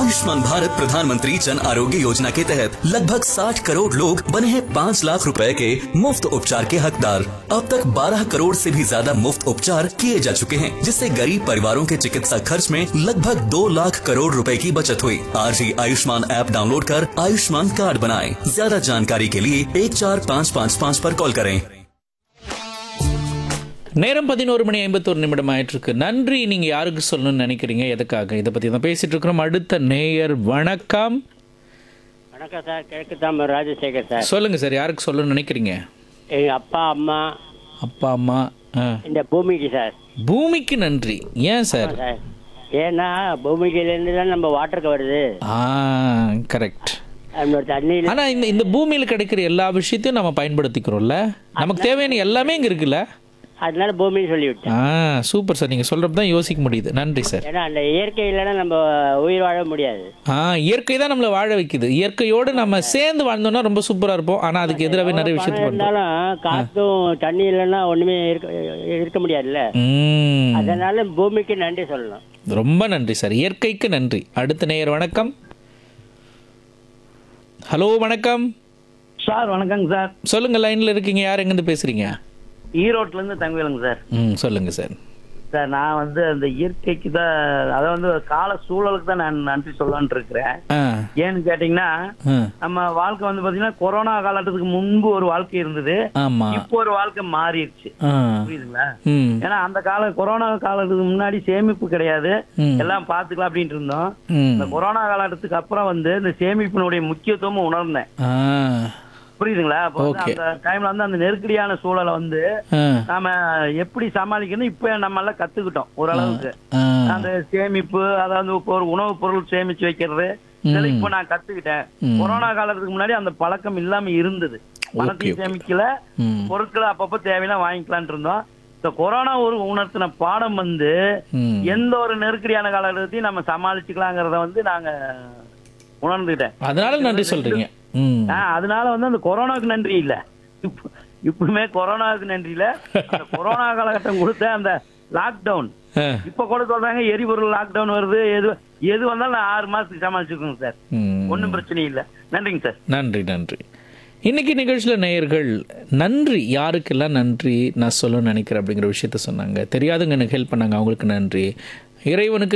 आयुष्मान भारत प्रधानमंत्री जन आरोग्य योजना के तहत लगभग 60 करोड़ लोग बने हैं 5 लाख रुपए के मुफ्त उपचार के हकदार अब तक 12 करोड़ से भी ज्यादा मुफ्त उपचार किए जा चुके हैं जिससे गरीब परिवारों के चिकित्सा खर्च में लगभग 2 लाख करोड़ रुपए की बचत हुई आज ही आयुष्मान ऐप डाउनलोड कर आयुष्मान कार्ड बनाएं ज्यादा जानकारी के लिए एक चार पाँच पाँच पाँच पर कॉल करें நேரம் பதினோரு மணி ஐம்பத்தோரு நிமிடம் ஆயிட்டிருக்கு நன்றி நீங்கள் யாருக்கு சொல்லணும்னு நினைக்கிறீங்க எதுக்காக இதை பற்றி தான் பேசிட்டு இருக்கிறோம் அடுத்த நேயர் வணக்கம் வணக்கம் சார் கிழக்கு தாம்பரம் ராஜசேகர் சார் சொல்லுங்க சார் யாருக்கு சொல்லணும்னு நினைக்கிறீங்க எங்க அப்பா அம்மா அப்பா அம்மா ஆ. இந்த பூமிக்கு சார் பூமிக்கு நன்றி ஏன் சார் சார் ஏன்னா பூமிக்கிலேருந்து தான் நம்ம வாட்டருக்கு வருது ஆ கரெக்ட் நம்மளோட தண்ணியில் ஆனா இந்த இந்த பூமியில கிடைக்கிற எல்லா விஷயத்தையும் நம்ம பயன்படுத்திக்கிறோம்ல நமக்கு தேவையான எல்லாமே இங்க இருக்குல்ல அதனால பூமின்னு சொல்லிவிட்டேன் ஆ சூப்பர் சார் நீங்க சொல்றப்ப தான் யோசிக்க முடியுது நன்றி சார் ஏன்னா அந்த இயற்கை இல்லைன்னா நம்ம உயிர் வாழ முடியாது ஆ இயற்கை தான் நம்மளை வாழ வைக்குது இயற்கையோடு நம்ம சேர்ந்து வாழ்ந்தோம்னா ரொம்ப சூப்பரா இருப்போம் ஆனா அதுக்கு எதிராகவே நிறைய விஷயத்தை பணம் பண்றோம் இருந்தாலும் காத்தும் தண்ணி இல்லைன்னா ஒண்ணுமே இருக்க இருக்க முடியாதுல்ல ம் அதனால பூமிக்கு நன்றி சொல்லணும் ரொம்ப நன்றி சார் இயற்கைக்கு நன்றி அடுத்த நேயர் வணக்கம் ஹலோ வணக்கம் சார் வணக்கங்க சார் சொல்லுங்க லைன்ல இருக்கீங்க யார் எங்கேருந்து பேசுறீங்க ஈரோட்ல இருந்து தங்கவேலுங்க சார் ம் சொல்லுங்க சார் சார் நான் வந்து அந்த இயற்கைக்கு தான் அதாவது வந்து கால சூழலுக்கு தான் நான் நன்றி சொல்லலாம்னு இருக்கிறேன் ஆ ஏன்னு கேட்டீங்கன்னா ஆ நம்ம வாழ்க்கை வந்து பாத்தீங்கன்னா கொரோனா காலத்துக்கு முன்பு ஒரு வாழ்க்கை இருந்தது ஆமா இப்போ ஒரு வாழ்க்கை மாறிடுச்சு ஆ புரியுதுங்களா ம் ஏன்னா அந்த கால கொரோனா காலத்துக்கு முன்னாடி சேமிப்பு கிடையாது ம். எல்லாம் பாத்துக்கலாம் அப்படின்ட்டு இருந்தோம் ம் இந்த கொரோனா காலத்துக்கு அப்புறம் வந்து இந்த சேமிப்பினுடைய முக்கியத்துவம் உணர்ந்தேன் ஆ புரியுதுங்களா அப்போ வந்து Okay. அந்த டைம்ல வந்து அந்த நெருக்கடியான சூழலை வந்து ஆ நாம எப்படி சமாளிக்கணும் இப்ப நம்ம எல்லாம் கத்துக்கிட்டோம் ஓரளவுக்கு ஆ அந்த சேமிப்பு அதாவது இப்போ ஒரு உணவுப் பொருள் சேமிச்சு வைக்கிறது இதெல்லாம் இப்ப நான் கத்துக்கிட்டேன் ம். கொரோனா காலத்துக்கு முன்னாடி அந்த பழக்கம் இல்லாம இருந்தது பணத்தையும் okay. சேமிக்கல ம் பொருட்களை அப்பப்ப தேவையான வாங்கிக்கலாம்னு இருந்தோம் இந்த கொரோனா ஒரு உணர்த்தின பாடம் வந்து ம் எந்த ஒரு நெருக்கடியான காலகட்டத்தையும் நம்ம சமாளிச்சுக்கலாங்கிறத வந்து நாங்க உணர்ந்துட்டேன் அதனால நன்றி சொல்றீங்க ம் ஆ, அதனால வந்து அந்த கொரோனாவுக்கு நன்றி இல்ல இப்ப- இப்பவுமே கொரோனாவுக்கு நன்றி இல்ல அந்த கொரோனா காலகட்டம் கொடுத்த அந்த லாக்டவுன் ஆ. இப்ப கூட சொல்றாங்க எரிபொருள் லாக்டவுன் வருது எது எது வந்தாலும் நான் ஆறு மாசத்துக்கு சமாளிச்சுக்கோங்க சார் ம் ஒண்ணும் பிரச்சனை இல்ல நன்றிங்க சார் நன்றி நன்றி இன்னைக்கு நிகழ்ச்சியில் நேயர்கள் நன்றி யாருக்கெல்லாம் நன்றி நான் சொல்லணும்னு நினைக்கிறேன் அப்படிங்கிற விஷயத்த சொன்னாங்க தெரியாதவங்க எனக்கு ஹெல்ப் பண்ணாங்க அவங்களுக்கு நன்றி இறைவனுக்கு